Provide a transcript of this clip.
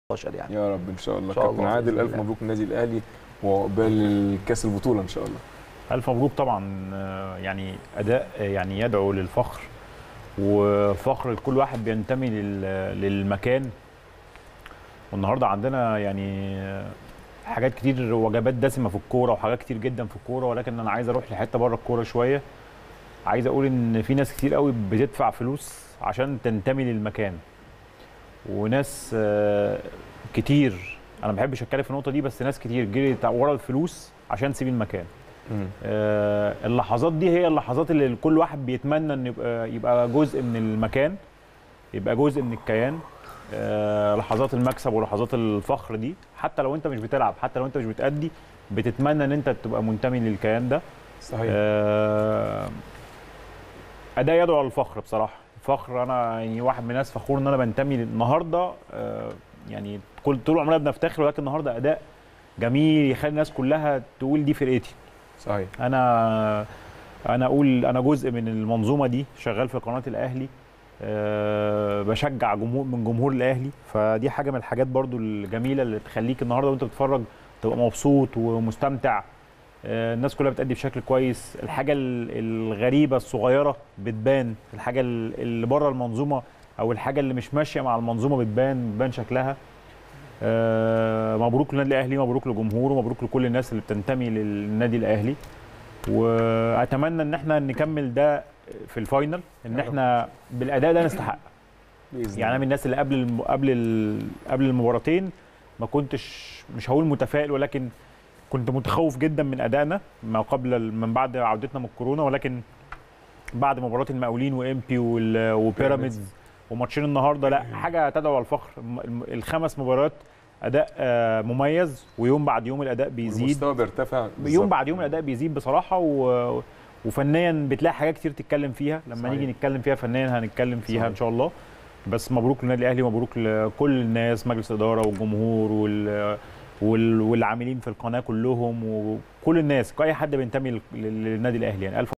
16 يعني يا رب ان شاء الله إن شاء كابتن الله عادل بإذن الف الله. مبروك النادي الاهلي وعقبال كاس البطوله ان شاء الله الف مبروك طبعا آه، يعني اداء آه، يعني يدعو للفخر وفخر لكل واحد بينتمي لل- للمكان والنهارده عندنا يعني آه، حاجات كتير وجبات دسمه في الكوره وحاجات كتير جدا في الكوره ولكن انا عايز اروح لحته بره الكوره شويه عايز اقول ان في ناس كتير قوي بتدفع فلوس عشان تنتمي للمكان وناس آه، كتير انا ما بحبش اتكلم في النقطه دي بس ناس كتير جريت ورا الفلوس عشان تسيب المكان آه، اللحظات دي هي اللحظات اللي كل واحد بيتمنى ان يبقى يبقى جزء من المكان يبقى جزء من الكيان آه، لحظات المكسب ولحظات الفخر دي حتى لو انت مش بتلعب حتى لو انت مش بتأدي بتتمنى ان انت تبقى منتمي للكيان ده صحيح آه، اداء يدعو للفخر بصراحه فخر انا يعني واحد من الناس فخور ان انا بنتمي النهارده آه، يعني كل طول عمرنا بنفتخر ولكن النهارده اداء جميل يخلي الناس كلها تقول دي فرقتي صحيح انا انا اقول انا جزء من المنظومه دي شغال في قناه الاهلي أه بشجع جمهور من جمهور الاهلي فدي حاجه من الحاجات برضو الجميله اللي تخليك النهارده وانت بتتفرج تبقى مبسوط ومستمتع أه الناس كلها بتأدي بشكل كويس الحاجه ال- الغريبه الصغيره بتبان الحاجه ال- اللي بره المنظومه او الحاجه اللي مش ماشيه مع المنظومه بتبان بتبان شكلها أه مبروك للنادي الاهلي مبروك لجمهوره مبروك لكل الناس اللي بتنتمي للنادي الاهلي واتمنى ان احنا نكمل ده في الفاينل ان يا رب. احنا بالاداء ده نستحق باذن يعني انا من الناس اللي قبل الم... قبل ال... قبل المباراتين ما كنتش مش هقول متفائل ولكن كنت متخوف جدا من ادائنا ما قبل ال- من بعد عودتنا من الكورونا ولكن بعد مباراه المقاولين وامبي وال... وبيراميدز وماتشين النهارده لا حاجه تدعو للفخر الم- الم- الخمس مباريات اداء آه، مميز ويوم بعد يوم الاداء بيزيد المستوى بيرتفع يوم بالظبط. بعد يوم الاداء بيزيد بصراحه و... وفنيا بتلاقي حاجات كتير تتكلم فيها لما صحيح. نيجي نتكلم فيها فنيا هنتكلم فيها صحيح. ان شاء الله بس مبروك للنادي الاهلي مبروك لكل الناس مجلس الاداره والجمهور وال... وال... والعاملين في القناه كلهم وكل الناس اي حد بينتمي لل- للنادي الاهلي يعني الف